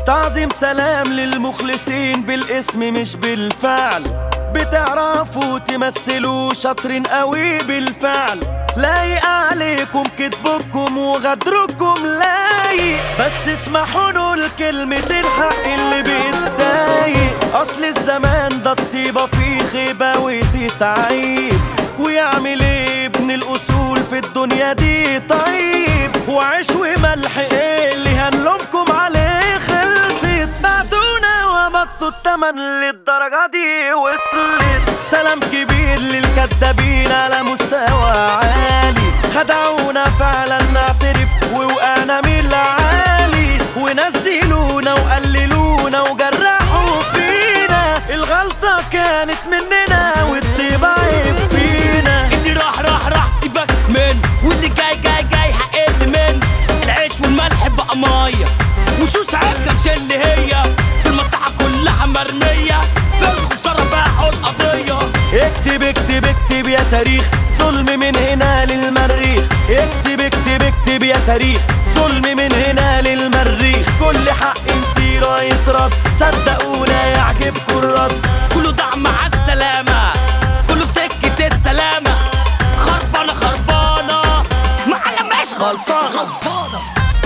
تعظيم سلام للمخلصين بالاسم مش بالفعل بتعرفوا تمثلوا شاطرين قوي بالفعل لايق عليكم كذبكم وغدركم لايق بس اسمحوا نقول كلمة الحق اللي بيتضايق اصل الزمان ده الطيبة فيه خيبة وتتعيب ويعمل ايه ابن الاصول في الدنيا دي طيب وعيش وملح ايه اللي هنلومكم عليه خلصت بعتونا ومطوا التمن للدرجة دي وصلت سلام كبير للكدابين على مستوى عالي خدعونا فعلا نعترف ووقعنا من العالي ونزلونا وقللونا وجرحوا فينا الغلطة كانت مننا والطيبة عيب فينا اللي راح راح راح سيبك من واللي جاي جاي جاي هقل من العيش والملح بقى ميه وشوش عكا مش اللي هي في المصلحة كلها مرمية في الخسارة باعوا القضية اكتب اكتب اكتب يا تاريخ ظلم من هنا للمريخ اكتب اكتب اكتب يا تاريخ ظلم من هنا للمريخ كل حق نسيره يترد صدقونا يعجبكم الرد كله ضاع مع السلامة كله في سكة السلامة خربانة خربانة معلم مش غلطانة غلطانة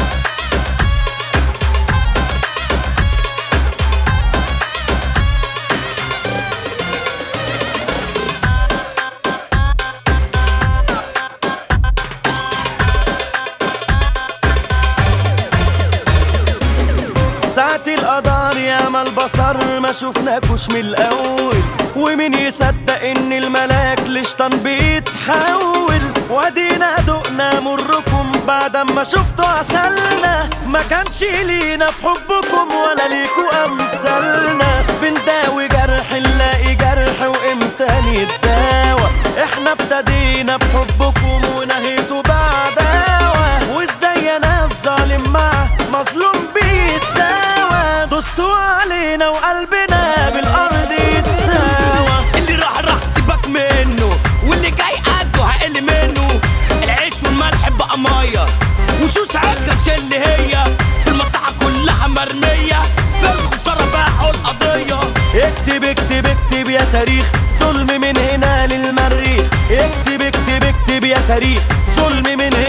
ساعة القدر يا ما البصر ما شفناكوش من الأول ومين يصدق إن الملاك لشطان بيتحول وادينا دقنا مركم بعد ما شفتوا عسلنا ما كانش لينا في حبكم ولا ليكوا أمثالنا بنداوي جرح نلاقي جرح وإمتى نتداوى احنا ابتدينا بحبكم ونهيتوا بعداوة وازاي انا الظالم مع مظلوم بيتساوى دوستوا علينا وقلبنا بالارض يتساوى اللي راح راح سيبك منه واللي جاي قده هقل منه العيش والملح بقى ميه وشوش عكا مش اللي هي في المصلحة كلها مرمية في الخسارة باعوا القضية اكتب اكتب اكتب يا تاريخ ظلم من هنا للمريخ اكتب اكتب اكتب يا تاريخ ظلم من